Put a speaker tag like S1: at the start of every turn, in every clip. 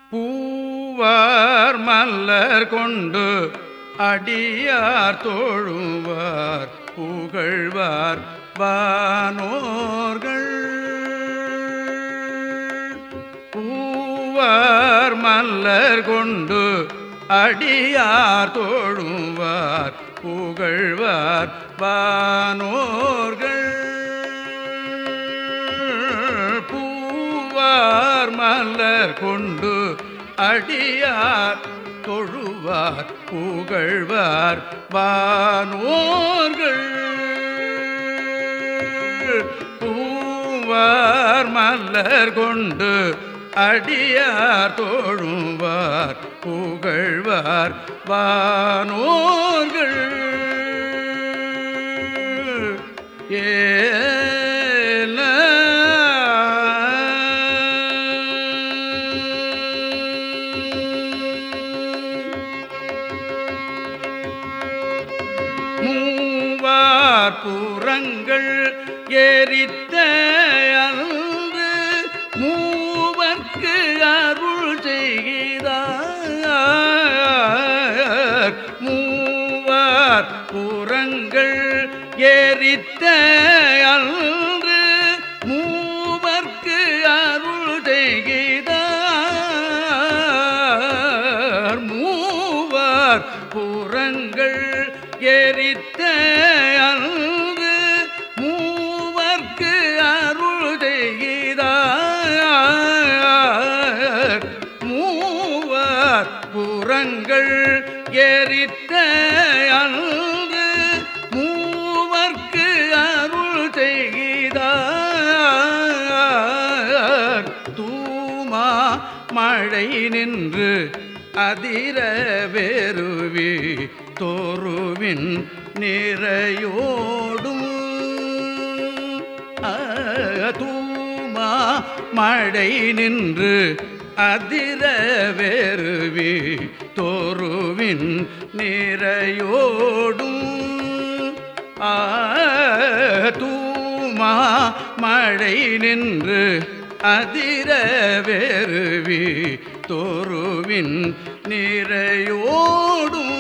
S1: பூவார் மல்லர் கொண்டு அடியார் தோழுவார் புகழ்வார் வானோர்கள் பூவார் மல்லர் கொண்டு அடியார் தோழுவார் புகழ்வார் வானோர்கள் பூவார் மலர் கொண்டு அடியார் தொழுவார் புகழ்வார் வானோர்கள் பூவார் மலர் கொண்டு அடியார் தோழுவார் புகழ்வார் வானோர்கள் ஏல மூவார் புறங்கள் எரித்த அன்று மூவர்க்கு அருள் செய்கிறார் மூவார் புறங்கள் எரித்த அன்று மூவர்க்கு அருள் செய்கிறார் மூவார் புறங்கள் எரித்த அன்று மூவர்க்கு அருள் செய்கிறார் மூவர் புறங்கள் எரித்த அன்று மூவர்க்கு அருள் செய்கிறார் தூமா மழை நின்று அதிர வேறுவி தோருவின் நிறையோடும் ஆ, தூமா மழை நின்று அதிர வேறுவி தோருவின் நிறையோடும் ஆ, தூமா மழை நின்று அதிர வேறுவி தோருவின் நிறையோடும்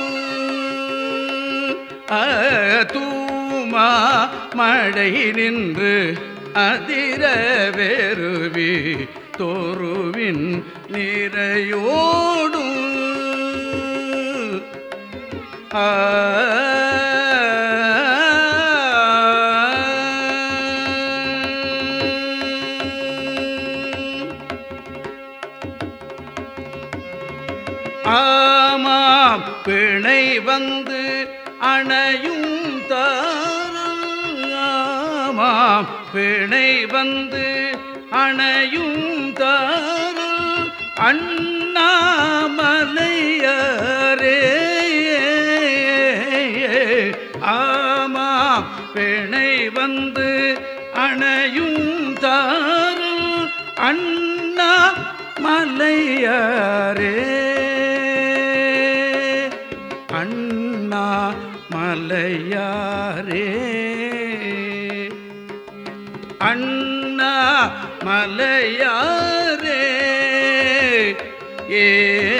S1: ஆ, தூமா மழை நின்று அதிர வேறுவி தோருவின் நிறையோடும் ஆ ஆமாம் பிணை வந்து அணையும் தாரம் ஆமாம் பிணை வந்து அணையும் தாரம் அண்ணாமலையரே ஆமாம் பிணை வந்து அணையும் தாரம் அண்ணா மலையாரே அண்ணா மலையாரே அண்ணா மலையாரே ஏ